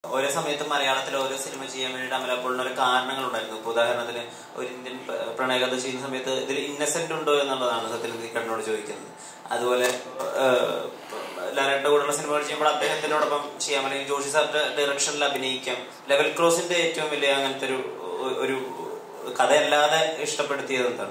ഓരോ സമയത്ത് മലയാളത്തിൽ ഓരോ സിനിമ ചെയ്യാൻ വേണ്ടിയിട്ട് അമലപ്പോളിന് ഒരു കാരണങ്ങളുണ്ടായിരുന്നു ഇപ്പൊ ഉദാഹരണത്തിന് ഒരു ഇന്ത്യൻ പ്ര- പ്രണയകഥ ചെയ്യുന്ന സമയത്ത് ഇതിൽ ഇന്നസെന്റ് ഉണ്ടോ എന്നുള്ളതാണ് സത്യനന്ദിക്കണ്ണോട് ചോദിക്കുന്നത് അതുപോലെ ലാലേട്ട കൂടെയുള്ള സിനിമകൾ ചെയ്യുമ്പോൾ അദ്ദേഹത്തിനോടൊപ്പം ചെയ്യാം അല്ലെങ്കിൽ ജോഷി സാറിന്റെ ഡയറക്ഷനിൽ അഭിനയിക്കാം ലെവൽ ക്രോസിന്റെ ഏറ്റവും വലിയ അങ്ങനത്തെ ഒരു ഒരു കഥയല്ലാതെ ഇഷ്ടപ്പെടുത്തിയത് എന്താണ്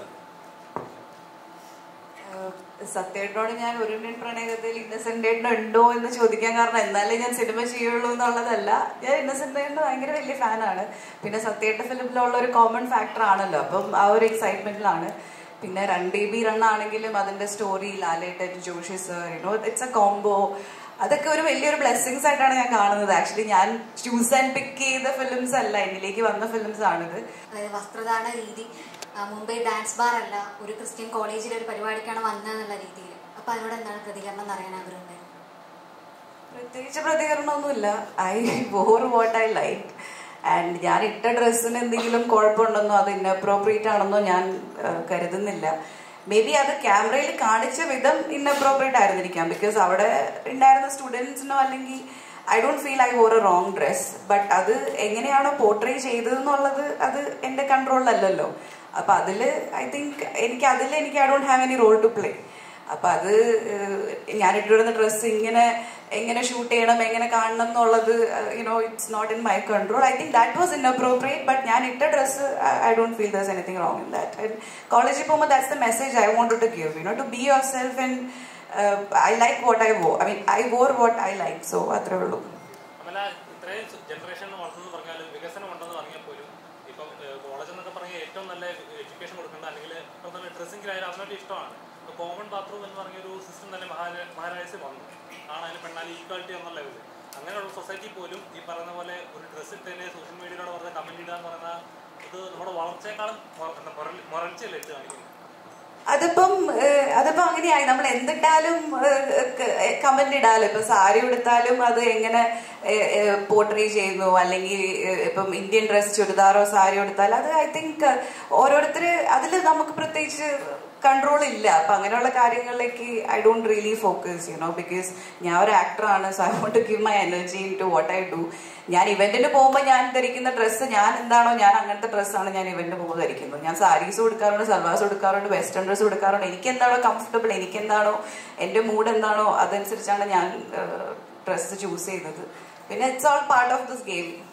സത്യേട്ടനോട് ഞാൻ ഒരു ഇന്ത്യൻ പ്രണയകഥയിൽ ഇന്നസെന്റ് ഏട്ടൻ ഉണ്ടോ എന്ന് ചോദിക്കാൻ കാരണം എന്നാലേ ഞാൻ സിനിമ ചെയ്യുള്ളൂ എന്നുള്ളതല്ല ഞാൻ ഇന്നസെന്റ് ഏട്ടന് ഭയങ്കര വലിയ ഫാനാണ് പിന്നെ സത്യേട്ട ഫിലിമിലുള്ള ഒരു കോമൺ ഫാക്ടർ ആണല്ലോ അപ്പം ആ ഒരു എക്സൈറ്റ്മെന്റിലാണ് പിന്നെ റൺ ബേബി റൺ ആണെങ്കിലും അതിന്റെ story Lalettan Joshiy sir you know it's a combo അതൊക്കെ ഒരു വലിയൊരു ബ്ലെസ്സിങ്സ് ആയിട്ടാണ് ഞാൻ കാണുന്നത് ആക്ച്വലി ഞാൻ ചൂസ് ആൻഡ് പിക്ക് ചെയ്ത ഫിലിംസ് അല്ല എന്നിലേക്ക് വന്ന ഫിലിംസ് ആണിത് അതായത് വസ്ത്രധാരണ രീതി ആ, മുംബൈ ഡാൻസ് ബാർ അല്ല ഒരു ക്രിസ്ത്യൻ കോളേജിലെ ഒരു പരിപാടിക്കാണ് വന്നതെന്നുള്ള രീതിയിൽ അപ്പൊ അതിനോട് എന്താണ് പ്രതികരണം എന്ന് അറിയാൻ ആഗ്രഹമുണ്ടായിരുന്നു പ്രത്യേകിച്ച് പ്രതികരണമൊന്നുമില്ല I wore what I like and ഞാൻ ഇട്ട ഡ്രസ്സിന് എന്തെങ്കിലും കുഴപ്പമുണ്ടെന്നോ അത് ഇന്നപ്രോപ്രിയേറ്റ് ആണെന്നോ ഞാൻ ആ, കരുതുന്നില്ല മേ ബി അത് ക്യാമറയിൽ കാണിച്ച വിധം ഇന്നപ്രോപ്രിയേറ്റ് ആയിരുന്നിരിക്കാം ബിക്കോസ് അവിടെ ഉണ്ടായിരുന്ന സ്റ്റുഡൻസിനോ അല്ലെങ്കിൽ I don't feel I wore a wrong dress but അത് എങ്ങനെയാണോ പോർട്രേ ചെയ്തതെന്നുള്ളത് അത് എൻ്റെ കൺട്രോളിലല്ലല്ലോ അപ്പൊ അതില് ഐ തിങ്ക് എനിക്ക് അതിൽ എനിക്ക് I don't have any role to play അപ്പൊ അത് ഏഹ്, ഞാൻ ഇട്ടിരുന്ന ഡ്രസ്സ് ഇങ്ങനെ എങ്ങനെ ഷൂട്ട് ചെയ്യണം എങ്ങനെ കാണണം എന്നുള്ളത് you know it's not in my control I think that was inappropriate but ഞാൻ ഇട്ട dress I don't feel does anything wrong in that കോളേജിൽ പോകുമ്പോൾ that's the message I want to give you know to be yourself and I like what I wore I mean I wore what I like so അത്രേ ഉള്ളൂ അമല ഇത്രയും generation വളർന്നു പറഞ്ഞാലും വികസനം ഉണ്ടെന്ന് പറഞ്ഞാൽ പോലും ഇപ്പം കോളേജ് എന്നൊക്കെ പറഞ്ഞാൽ ഏറ്റവും നല്ല എഡ്യൂക്കേഷൻ കൊടുക്കേണ്ട അല്ലെങ്കിൽ ഇപ്പം നല്ല ഡ്രസ്സിങ്ങിലായാലും അതിനൊക്കെ ഇഷ്ടമാണ് ഇപ്പോൾ കോമൺ ബാത്റൂം എന്ന് പറഞ്ഞൊരു സിസ്റ്റം തന്നെ മഹാരാ മഹാരാജ് വന്നു ആണായാലും പെണ്ണാലും ഈക്വാലിറ്റി എന്നുള്ള ലെവലിൽ അങ്ങനെയുള്ള സൊസൈറ്റി പോലും ഈ പറയുന്ന പോലെ ഒരു ഡ്രസ്സ് ഇട്ടതിനെ സോഷ്യൽ മീഡിയയിലൂടെ പറഞ്ഞ കമന്റ് ഇടുക എന്ന് പറയുന്ന ഇത് നമ്മുടെ വളർച്ചയെക്കാളും മൊറൽച്ചയല്ലേ എടുത്ത് കാണിക്കുന്നത് അതിപ്പം ഏഹ്, അതിപ്പം അങ്ങനെയായി നമ്മൾ എന്തിട്ടാലും കമന്റ് ഇടാലോ ഇപ്പൊ സാരി ഉടുത്താലും അത് എങ്ങനെ പോർട്രേ ചെയ്യുന്നു അല്ലെങ്കിൽ ഏഹ്, ഇപ്പം ഇന്ത്യൻ ഡ്രസ് ചുരിദാറോ സാരി ഉടുത്താൽ അത് ഐ തിങ്ക് ഓരോരുത്തര് അതിൽ നമുക്ക് പ്രത്യേകിച്ച് കൺട്രോൾ ഇല്ല അപ്പൊ അങ്ങനെയുള്ള കാര്യങ്ങളിലേക്ക് I don't really focus you know because ഞാൻ ഒരു ആക്ടറാണ് so I want to give my energy into what I do ഞാൻ ഇവന്റിന് പോകുമ്പോൾ ഞാൻ ധരിക്കുന്ന ഡ്രസ്സ് ഞാൻ എന്താണോ ഞാൻ അങ്ങനത്തെ ഡ്രസ്സാണ് ഞാൻ ഇവന്റിന് പോകുമ്പോൾ ധരിക്കുന്നത് ഞാൻ സാരീസ് കൊടുക്കാറുണ്ട് സൽവാസ് കൊടുക്കാറുണ്ട് വെസ്റ്റേൺ ഡ്രസ്സ് കൊടുക്കാറുണ്ട് എനിക്ക് എന്താണോ കംഫർട്ടബിൾ എനിക്ക് എന്താണോ എന്റെ മൂഡ് എന്താണോ അതനുസരിച്ചാണ് ഞാൻ ഡ്രസ്സ് ചൂസ് ചെയ്തത് പിന്നെ it's all part of this game